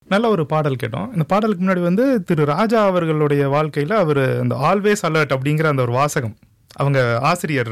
நல்ல ஒரு பாடல் கேட்டோம் இந்த பாடலுக்கு முன்னாடி வந்து திரு ராஜா அவர்களுடைய வாழ்க்கையில் அவர் அந்த ஆல்வேஸ் அலர்ட் அப்படிங்கிற அந்த ஒரு வாசகம் அவங்க ஆசிரியர்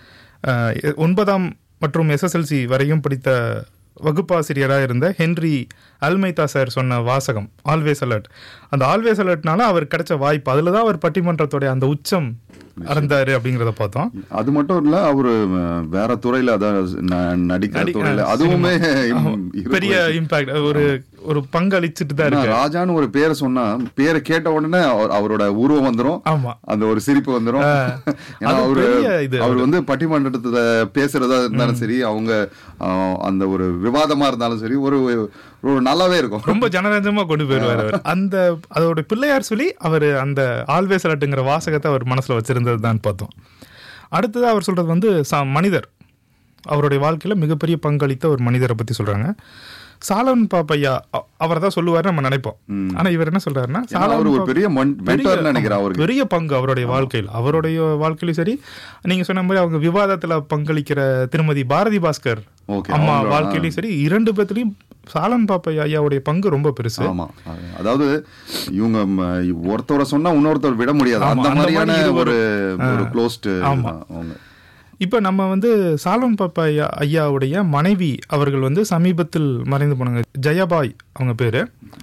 அஹ், ஒன்பதாம் மற்றும் எஸ்எஸ்எல்சி வரையும் படித்த வகுப்பாசிரியராக இருந்த ஹென்றி அல்மைதா சார் சொன்ன வாசகம் ஆல்வேஸ் அலர்ட் அந்த ஆல்வேஸ் அலர்ட்னால அவர் கிடைச்ச வாய்ப்பு அதில் தான் அவர் பட்டிமன்றத்துடைய அந்த உச்சம் அறந்தாரு அப்படிங்கிறத பார்த்தோம் அது மட்டும் இல்ல அவரு அஹ், வேற துறையில அதாவது ந- நடிக்கிற நடி- துறையில ஆ, அதுவுமே ஆமா. இருக்கு. பெரிய இம்பாக்ட் ஒரு ஒரு பங்களிச்சுட்டு தான் ஏன்னா, இருக்கு ராஜான்னு ஒரு பேரை சொன்னா பேரை கேட்ட உடனே அவர்- அவரோட உருவம் வந்துரும் ஆமா அந்த ஒரு சிரிப்பு வந்துரும் ஏன்னா அது அவரு பெரிய இது அவர் வந்து பட்டிமன்றத்துல பேசுறதா இருந்தாலும் சரி அவங்க அஹ், அந்த ஒரு விவாதமா இருந்தாலும் சரி ஒரு ஒரு நல்லாவே இருக்கும் ரொம்ப ஜனரஞ்சமா கொண்டு போயிருவாரு அவர் அந்த அதோட பிள்ளையார் சொல்லி அவர் அந்த ஆல்வேஸ் அலட்டுங்கிற வாசகத்தை அவர் மனசுல வச்சிருந்தது தான் பார்த்தோம் அடுத்தது அவர் சொல்றது வந்து ச- மனிதர் அவருடைய வாழ்க்கையில மிகப்பெரிய பங்களித்த ஒரு மனிதரை பத்தி சொல்றாங்க சாலவன் பாப்பையா அவரை தான் சொல்லுவாரு நம்ம நினைப்போம் ஆனா இவர் என்ன சொல்றாருன்னா ஏன்னா அவர் ஒரு பாப்பையா- பெரிய மென்டர் பெரிய- நினைக்கிறேன் அவருக்கு பெரிய பங்கு அவருடைய வாழ்க்கையில் அவருடைய வாழ்க்கையிலும் சரி நீங்க சொன்ன மாதிரி அவங்க விவாதத்துல பங்களிக்கிற திருமதி பாரதி பாஸ்கர் ஓகே அம்மா வாழ்க்கையிலும் சரி இரண்டு பேர்த்துலயும் சாலன் பாப்பையா ஐயாவுடைய பங்கு ரொம்ப பெருசு ஆமா அது- அதாவது இவங்க ம, ஒருத்தரை சொன்னா இன்னொருத்தர் விட முடியாது ஆமா, அந்த அந்த மாதிரியான மாதிரி ஒரு இருவர். ஒரு க்ளோஸ்டு ஆமா. அவங்க இப்போ நம்ம வந்து சாலன் பாப்பா ஐயா ஐயாவுடைய மனைவி அவர்கள் வந்து சமீபத்தில் மறைந்து போனாங்க ஜெயபாய் அவங்க பேர்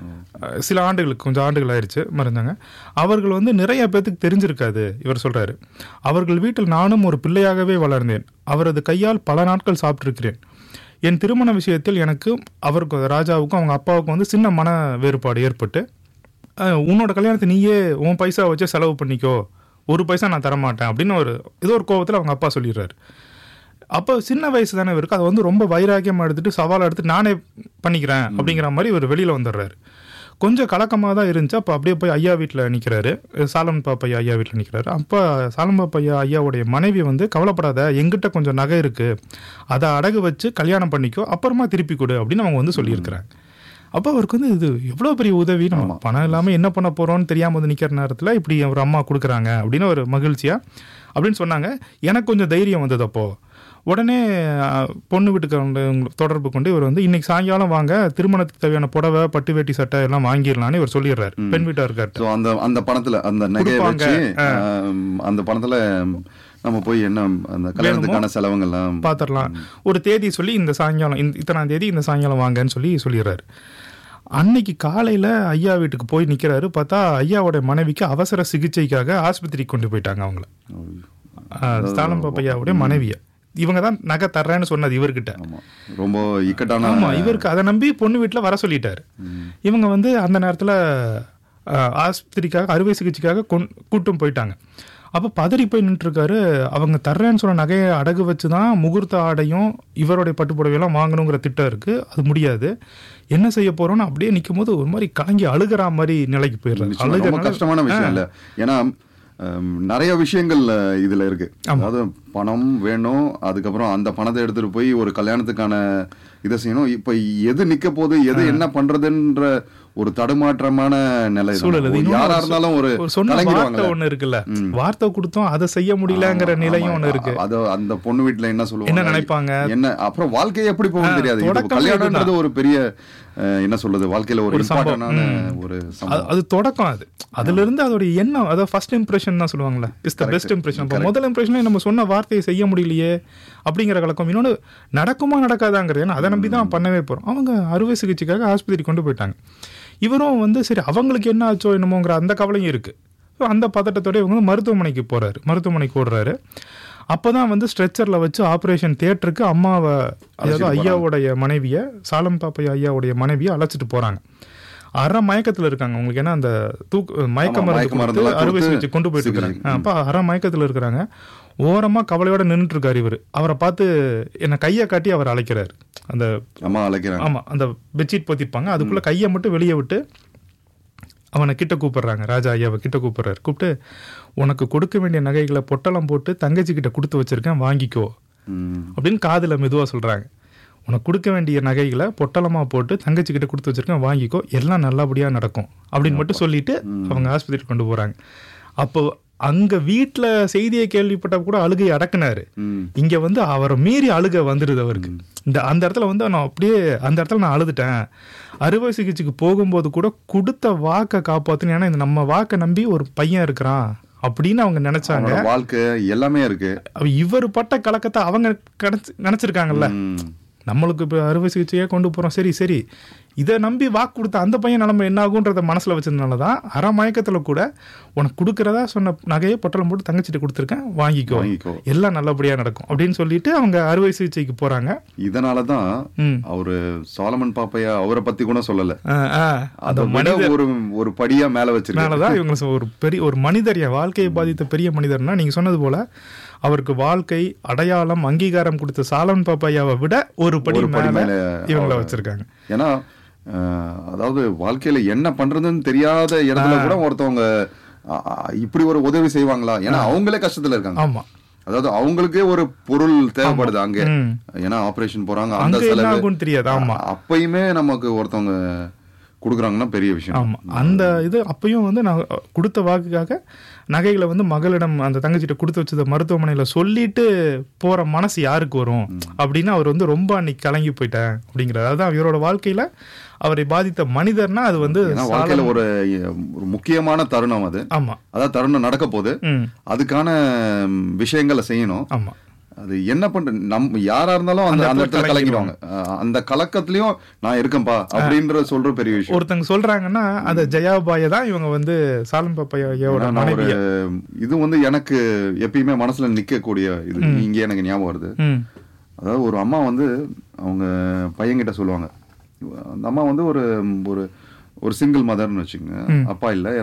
சில ஆண்டுகளுக்கு கொஞ்சம் ஆண்டுகள் ஆயிடுச்சு மறைஞ்சாங்க அவர்கள் வந்து நிறைய பேத்துக்கு தெரிஞ்சிருக்காது இவர் சொல்றாரு அவர்கள் வீட்டில் நானும் ஒரு பிள்ளையாகவே வளர்ந்தேன் அவரது கையால் பல நாட்கள் சாப்பிட்டிருக்கிறேன் என் திருமண விஷயத்தில் எனக்கு அவருக்கு ராஜாவுக்கும் அவங்க அப்பாவுக்கும் வந்து சின்ன மன வேறுபாடு ஏற்பட்டு அஹ், உன்னோட கல்யாணத்தை நீயே உன் பைசா வச்சு செலவு பண்ணிக்கோ ஒரு பைசா நான் தரமாட்டேன் அப்படின்னு ஒரு ஏதோ ஒரு கோவத்தில் அவங்க அப்பா சொல்லிடுறாரு அப்போ சின்ன வயசு தானே இருக்கு அதை வந்து ரொம்ப வைராக்கியமாக எடுத்துட்டு சவாலை எடுத்து நானே பண்ணிக்கிறேன் அப்படிங்கிற மாதிரி இவர் வெளியில் வந்துடுறாரு கொஞ்சம் கலக்கமாக தான் இருந்துச்சு அப்போ அப்படியே போய் ஐயா வீட்டில் நிற்கிறாரு சாலம் பாப்பையா ஐயா வீட்டில் நிற்கிறாரு அப்போ சாலம் பாப்பையா ஐயாவுடைய மனைவி வந்து கவலைப்படாத எங்கிட்ட கொஞ்சம் நகை இருக்கு அதை அடகு வச்சு கல்யாணம் பண்ணிக்கோ அப்புறமா திருப்பி கொடு அப்படின்னு அவங்க வந்து சொல்லியிருக்கிறாங்க அப்போ அவருக்கு வந்து இது எவ்வளோ பெரிய உதவி நம்ம பணம் இல்லாமல் என்ன பண்ண போகிறோம்னு தெரியாமல் வந்து நிற்கிற நேரத்தில் இப்படி ஒரு அம்மா கொடுக்குறாங்க அப்படின்னு ஒரு மகிழ்ச்சியாக அப்படின்னு சொன்னாங்க எனக்கு கொஞ்சம் தைரியம் வந்தது அப்போ உடனே அஹ், பொண்ணு வீட்டுக்கு வந்து தொடர்பு கொண்டு இவர் வந்து இன்னைக்கு சாயங்காலம் வாங்க திருமணத்துக்கு தேவையான புடவை பட்டு வேட்டி சட்டை எல்லாம் வாங்கிடலான்னு இவர் சொல்லிடுறாரு பெண் வீட்டாருக்கார்ட்ட ஸோ அந்த அந்த பணத்துல அந்த நகையை கொடுப்பாங்க. வச்சு ஆம், அந்த பணத்துல நம்ம போய் என்ன அந்த கல்யாணத்துக்கான செலவுங்கள்லாம் பார்த்துடலாம் ஒரு தேதி சொல்லி இந்த சாயங்காலம் இந்த இத்தனாம் தேதி இந்த சாயங்காலம் வாங்கன்னு சொல்லி சொல்லிடுறாரு அன்னைக்கு காலையில் ஐயா வீட்டுக்கு போய் நிற்கிறாரு பார்த்தா ஐயாவோட மனைவிக்கு அவசர சிகிச்சைக்காக ஆஸ்பத்திரிக்கு கொண்டு போயிட்டாங்க அவங்கள ஸ்தானம் பாப்பையாவுடைய மனைவியை இவங்க தான் நகை தர்றேன்னு சொன்னது இவர்கிட்ட ஆமா ரொம்ப இக்கட்டான ஆமா இவருக்கு அதை நம்பி பொண்ணு வீட்டில் வர சொல்லிட்டாரு இவங்க வந்து அந்த நேரத்தில் ஆஸ்பத்திரிக்காக அறுவை சிகிச்சைக்காக கொண் கூட்டும் போயிட்டாங்க அப்போ பதறி போய் நின்றுருக்காரு அவங்க தர்றேன்னு சொன்ன நகையை அடகு வச்சு தான் முகூர்த்த ஆடையும் இவருடைய பட்டுப்புடவையெல்லாம் வாங்கணுங்கிற திட்டம் இருக்கு அது முடியாது என்ன செய்ய போறோம்னு அப்படியே நிற்கும் போது ஒரு மாதிரி கலங்கி அழுகிற மாதிரி நிலைக்கு போயிடுறாரு நிச்சயமா, ரொம்ப அழுகிறனால கஷ்டமான விஷயம் இல்ல ஏன்னா ஹம், நிறைய விஷயங்கள் அஹ், இதுல இருக்கு அதாவது பணம் வேணும் அதுக்கப்புறம் அந்த பணத்தை எடுத்துட்டு போய் ஒரு கல்யாணத்துக்கான இதை செய்யணும் இப்ப எது நிக்க போகுது எது என்ன பண்றதுன்ற ஒரு தடுமாற்றமான நிலை தான். சூழல் இது. ஒரு இன்னொன்னு யாரா ஒரு இருந்தாலும் ஒரு ஒரு சொன்ன வார்த்தை கலங்கிடுவாங்கல்ல. ஒண்ணு இருக்குல்ல வார்த்தை கொடுத்தோம் அதை செய்ய முடியலங்கிற நிலையும் ஒண்ணு இருக்கு அது அந்த பொண்ணு வீட்டுல என்ன சொல்லுவாங்க என்ன நினைப்பாங்க? என்ன அப்புறம் வாழ்க்கையை எப்படி போகும் தெரியாது இது தொடக்கமே கல்யாணம்ன்றது ஒரு பெரிய அஹ், என்ன சொல்றது வாழ்க்கையில ஒரு இம்பார்ட்டன்டான ஒரு சம்பவம் அது- அது தொடக்கம் அது அதுல இருந்து அதோட எண்ணம் அதாவது ஃபர்ஸ்ட் இம்ப்ரெஷன் தான் சொல்லுவாங்கல்ல இஸ் த பெஸ்ட் இம்ப்ரெஷன் அப்போ முதல் இம்ப்ரெஷனே நம்ம சொன்ன வார்த்தையை செய்ய முடியலையே அப்படிங்கிற கலக்கம் இன்னொன்று நடக்குமா நடக்காதாங்கிறது ஏன்னா அதை நம்பி தான் பண்ணவே போறோம் அவங்க அறுவை சிகிச்சைக்காக ஆஸ்பத்திரி கொண்டு போயிட்டாங்க இவரும் வந்து சரி அவங்களுக்கு என்ன ஆச்சோ என்னமோங்கிற அந்த கவலையும் இருக்கு So, அந்த பதட்டத்தோட இவங்க வந்து மருத்துவமனைக்கு போறாரு மருத்துவமனைக்கு ஓடுறாரு அப்பதான் வந்து ஸ்ட்ரெச்சர்ல வச்சு ஆபரேஷன் தியேட்டருக்கு அம்மாவை அதாவது ஐயாவுடைய மனைவியை சாலம் பாப்பையா ஐயாவுடைய மனைவியை அழைச்சிட்டு போறாங்க அரை மயக்கத்துல இருக்காங்க உங்களுக்கு ஏன்னா அந்த தூக்கு மயக்க ஆமா, மருந்து மயக்க கொடுத்து மருந்தெல்லாம் அறுவை கொடுத்து சிகிச்சை கொண்டு போயிட்டு சிகிச்சை. இருக்காங்க அப்ப அரை மயக்கத்துல இருக்கிறாங்க ஓரமா கவலையோட நின்றுட்டு இருக்காரு இவர் அவரை பார்த்து என்ன கையை காட்டி அவர் அழைக்கிறாரு அந்த அம்மா அழைக்கிறாங்க ஆமா அந்த பெட்ஷீட் போத்திருப்பாங்க அதுக்குள்ள கையை மட்டும் வெளியே விட்டு அவனை கிட்ட கூப்பிடுறாங்க ராஜா ஐயாவை கிட்ட கூப்பிடுறாரு கூப்பிட்டு உனக்கு கொடுக்க வேண்டிய நகைகளை பொட்டலம் போட்டு தங்கச்சி கிட்ட கொடுத்து வச்சிருக்கேன் வாங்கிக்கோ ம். அப்படின்னு காதுல மெதுவா சொல்றாங்க உனக்கு கொடுக்க வேண்டிய நகைகளை பொட்டலமா போட்டு தங்கச்சி கிட்ட கொடுத்து வச்சிருக்கேன் வாங்கிக்கோ எல்லாம் நல்லபடியா நடக்கும் அப்படின்னு மட்டும் சொல்லிட்டு அவங்க ஆஸ்பத்திரிக்கு கொண்டு போறாங்க அப்போ அங்க வீட்ல செய்தியை கேள்விப்பட்ட கூட அழுகை அடக்குனாரு ம் இங்க வந்து அவரை மீறி அழுக வந்துடுது அவருக்கு இந்த அந்த இடத்துல வந்து நான் அப்படியே அந்த இடத்துல நான் அழுதுட்டேன் அறுவை சிகிச்சைக்கு போகும்போது கூட கொடுத்த வாக்கை காப்பாத்துன்னு ஏன்னா இந்த நம்ம வாக்கை நம்பி ஒரு பையன் இருக்கிறான் அப்படின்னு அவங்க நினைச்சாங்க அவனோட வாழ்க்கை எல்லாமே இருக்கு அவ இவர் பட்ட கலக்கத்தை அவங்க கிடைச்சு நினைச்சிருக்காங்கல்ல ம். நம்மளுக்கு இப்போ அறுவை சிகிச்சையே கொண்டு போறோம் சரி சரி இதை நம்பி வாக்கு கொடுத்த அந்த பையன் நிலைமை என்ன ஆகுன்றத மனசுல வச்சதுனால தான் அரை மயக்கத்துல கூட உனக்கு கொடுக்கறதா சொன்ன நகையை பொட்டலம் போட்டு தங்கச்சிட்டு கொடுத்துருக்கேன் வாங்கிக்கோ வாங்கிக்கோ. எல்லாம் நல்லபடியா நடக்கும் அப்படின்னு சொல்லிட்டு அவங்க அறுவை சிகிச்சைக்கு போறாங்க இதனாலதான் ம். அவரு சாலமன் பாப்பையா அவரை பத்தி கூட சொல்லல ஆ, ஆ. அந்த அதை விட ஒரு ஒரு படியா மேல வச்சிருக்காங்க அதனாலதான் இவங்க சொ- ஒரு பெரிய ஒரு மனிதர் என் வாழ்க்கையை பாதித்த பெரிய மனிதர்னா நீங்க சொன்னது போல அவருக்கு வாழ்க்கை அடையாளம் அங்கீகாரம் கொடுத்த சாலன் பாப்பாயாவை விட ஒரு படி ஒரு படி மேல மேல இவங்கள அவரை- வச்சிருக்காங்க ஏன்னா அஹ், அதாவது வாழ்க்கையில என்ன பண்றதுன்னு தெரியாத இடத்துல கூட ஒருத்தவங்க அ, அ, இப்படி ஒரு உதவி செய்வாங்களா ஏன்னா அவங்களே கஷ்டத்துல இருக்காங்க ஆமா அதாவது அவங்களுக்கே ஒரு பொருள் தேவைப்படுது அங்க ம். ஏன்னா ஆபரேஷன் போறாங்க அந்த அங்க என்ன செலவு ஆகும்னு தெரியாது ஆமா அப்பயுமே நமக்கு ஒருத்தவங்க கொடுக்குறாங்கன்னா பெரிய விஷயம் ஆமா அந்த இது அப்பயும் வந்து நான் கொடுத்த வாக்குக்காக நகைகளை வந்து மகளிடம் அந்த தங்கச்சிட்ட கொடுத்து வச்சத மருத்துவமனையில சொல்லிட்டு போற மனசு யாருக்கு வரும் அப்படின்னு அவர் வந்து ரொம்ப அன்னைக்கு கலங்கி போயிட்டேன் அப்படிங்கிறது அதான் இவரோட வாழ்க்கையில அவரை பாதித்த மனிதர்னா அது வந்து ஏன்னா வாழ்க்கையில ஒரு ஒரு முக்கியமான தருணம் அது ஆமா அதாவது தருணம் நடக்க போகுது ம் அதுக்கான ம், விஷயங்களை செய்யணும் ஆமா அது என்ன பண்ற நம் யாரா இருந்தாலும் அந்த அந்த இடத்துல கலங்கிடுவாங்க அஹ் அந்த கலக்கத்திலயும் நான் இருக்கேன்பா அப்படின்ற சொல்ற பெரிய விஷயம் ஒருத்தங்க சொல்றாங்கன்னா அந்த ஜெயாபாய தான் இவங்க வந்து சாலம் பாப்பையோட ஏன்னா நான் ஒரு மனைவி இது வந்து எனக்கு எப்பயுமே மனசுல நிக்கக்கூடிய இது இங்க எனக்கு ஞாபகம் வருது ம் அதாவது ஒரு அம்மா வந்து அவங்க பையன்கிட்ட சொல்லுவாங்க அந்த அம்மா வந்து ஒரு ஒரு ஒரு சிங்கிள் மதர்னு வச்சுக்கோங்க அப்பா இல்ல